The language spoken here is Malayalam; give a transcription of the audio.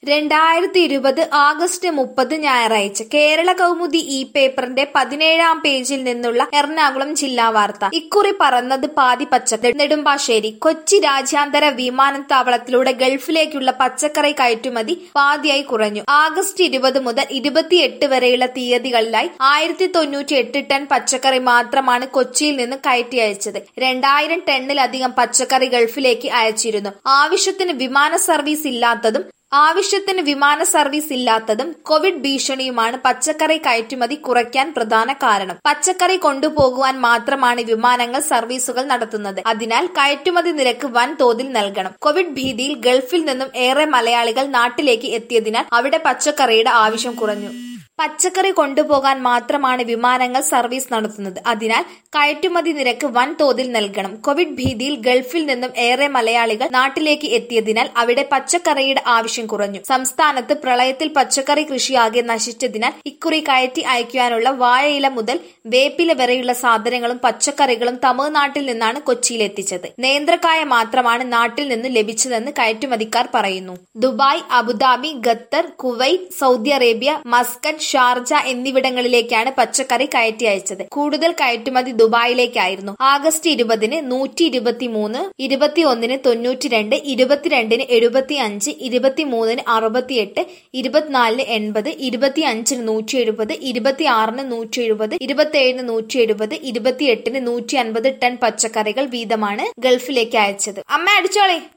രണ്ടായിരത്തി ഇരുപത് ആഗസ്റ്റ് മുപ്പത് ഞായറാഴ്ച കേരള കൗമുദി ഈ പേപ്പറിന്റെ പതിനേഴാം പേജിൽ നിന്നുള്ള എറണാകുളം ജില്ലാ വാർത്ത ഇക്കുറി പറന്നത് പാതി പച്ചക്കറി നെടുമ്പാശ്ശേരി കൊച്ചി രാജ്യാന്തര വിമാനത്താവളത്തിലൂടെ ഗൾഫിലേക്കുള്ള പച്ചക്കറി കയറ്റുമതി പാതിയായി കുറഞ്ഞു ആഗസ്റ്റ് ഇരുപത് മുതൽ ഇരുപത്തിയെട്ട് വരെയുള്ള തീയതികളിലായി ആയിരത്തി തൊണ്ണൂറ്റി എട്ട് ടൺ പച്ചക്കറി മാത്രമാണ് കൊച്ചിയിൽ നിന്ന് കയറ്റി അയച്ചത് രണ്ടായിരം ടണ്ണിലധികം പച്ചക്കറി ഗൾഫിലേക്ക് അയച്ചിരുന്നു ആവശ്യത്തിന് വിമാന സർവീസ് ഇല്ലാത്തതും ആവശ്യത്തിന് വിമാന സർവീസ് ഇല്ലാത്തതും കോവിഡ് ഭീഷണിയുമാണ് പച്ചക്കറി കയറ്റുമതി കുറയ്ക്കാൻ പ്രധാന കാരണം പച്ചക്കറി കൊണ്ടുപോകുവാൻ മാത്രമാണ് വിമാനങ്ങൾ സർവീസുകൾ നടത്തുന്നത് അതിനാൽ കയറ്റുമതി നിരക്ക് വൻതോതിൽ നൽകണം കോവിഡ് ഭീതിയിൽ ഗൾഫിൽ നിന്നും ഏറെ മലയാളികൾ നാട്ടിലേക്ക് എത്തിയതിനാൽ അവിടെ പച്ചക്കറിയുടെ ആവശ്യം കുറഞ്ഞു പച്ചക്കറി കൊണ്ടുപോകാൻ മാത്രമാണ് വിമാനങ്ങൾ സർവീസ് നടത്തുന്നത് അതിനാൽ കയറ്റുമതി നിരക്ക് വൻതോതിൽ നൽകണം കോവിഡ് ഭീതിയിൽ ഗൾഫിൽ നിന്നും ഏറെ മലയാളികൾ നാട്ടിലേക്ക് എത്തിയതിനാൽ അവിടെ പച്ചക്കറിയുടെ ആവശ്യം കുറഞ്ഞു സംസ്ഥാനത്ത് പ്രളയത്തിൽ പച്ചക്കറി കൃഷിയാകെ നശിച്ചതിനാൽ ഇക്കുറി കയറ്റി അയക്കുവാനുള്ള വാഴയില മുതൽ വേപ്പില വരെയുള്ള സാധനങ്ങളും പച്ചക്കറികളും തമിഴ്നാട്ടിൽ നിന്നാണ് കൊച്ചിയിൽ എത്തിച്ചത് നേന്ത്രക്കായ മാത്രമാണ് നാട്ടിൽ നിന്ന് ലഭിച്ചതെന്ന് കയറ്റുമതിക്കാർ പറയുന്നു Dubai Abu Dhabi Qatar Kuwait Saudi Arabia Muscat Sharjah എന്നിവിടങ്ങളിലേക്കാണ് പച്ചക്കറി കയറ്റി അയച്ചത് കൂടുതൽ കയറ്റുമതി ദുബായിലേക്കായിരുന്നു ആഗസ്റ്റ് ഇരുപതിന് നൂറ്റി ഇരുപത്തി മൂന്ന് ഇരുപത്തി ഒന്നിന് തൊണ്ണൂറ്റി രണ്ട് ഇരുപത്തിരണ്ടിന് എഴുപത്തി അഞ്ച് ഇരുപത്തിമൂന്നിന് അറുപത്തിയെട്ട് ഇരുപത്തിനാലിന് എൺപത് ഇരുപത്തി അഞ്ചിന് നൂറ്റി എഴുപത് ഇരുപത്തി ആറിന് നൂറ്റി എഴുപത് ഇരുപത്തിയേഴിന് നൂറ്റി എഴുപത് ഇരുപത്തിയെട്ടിന് നൂറ്റി അൻപത് ടൺ പച്ചക്കറികൾ വീതമാണ് ഗൾഫിലേക്ക് അയച്ചത് അമ്മ അടിച്ചോളെ